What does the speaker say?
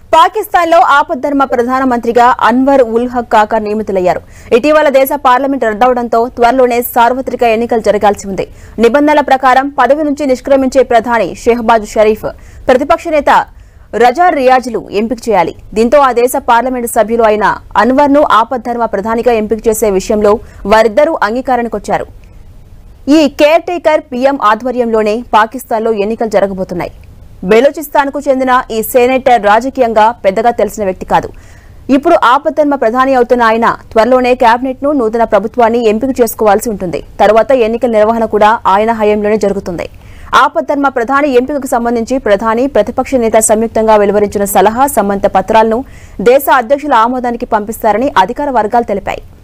పాకిస్తాన్ లో ఆపద్ధర్మ ప్రధానమంత్రిగా అన్వర్ ఉల్ హక్ కాకర్ నియమితులయ్యారు ఇటీవల దేశ పార్లమెంట్ రద్దవడంతో త్వరలోనే సార్వత్రిక ఎన్నికలు జరగాల్సి ఉంది నిబంధనల ప్రకారం పదవి నుంచి నిష్క్రమించే ప్రధాని షెహబాజ్ షరీఫ్ ప్రతిపక్ష నేత రజా రియాజ్లు ఎంపిక చేయాలి దీంతో ఆ దేశ పార్లమెంటు సభ్యులు అయిన అన్వర్ ను ఆపద్ధర్మ ప్రధానిగా ఎంపిక చేసే విషయంలో వారిద్దరూ అంగీకారానికొచ్చారు ఈ కేర్ టేకర్ పీఎం ఆధ్వర్యంలోనే పాకిస్తాన్లో ఎన్నికలు జరగబోతున్నాయి బెలోచిస్తాన్కు చెందిన ఈ సేనేటర్ రాజకీయంగా పెద్దగా తెలిసిన వ్యక్తి కాదు ఇప్పుడు ఆపద్ధర్మ ప్రధాని అవుతున్న ఆయన త్వరలోనే కేబినెట్ ను నూతన ప్రభుత్వాన్ని ఎంపిక చేసుకోవాల్సి ఉంటుంది తర్వాత ఎన్నికల నిర్వహణ కూడా ఆయన హయాంలోనే జరుగుతుంది ఆపద్ధర్మ ప్రధాని ఎంపికకు సంబంధించి ప్రధాని ప్రతిపక్ష నేత సంయుక్తంగా వెలువరించిన సలహా సంబంధిత పత్రాలను దేశ అధ్యక్షుల ఆమోదానికి పంపిస్తారని అధికార వర్గాలు తెలిపాయి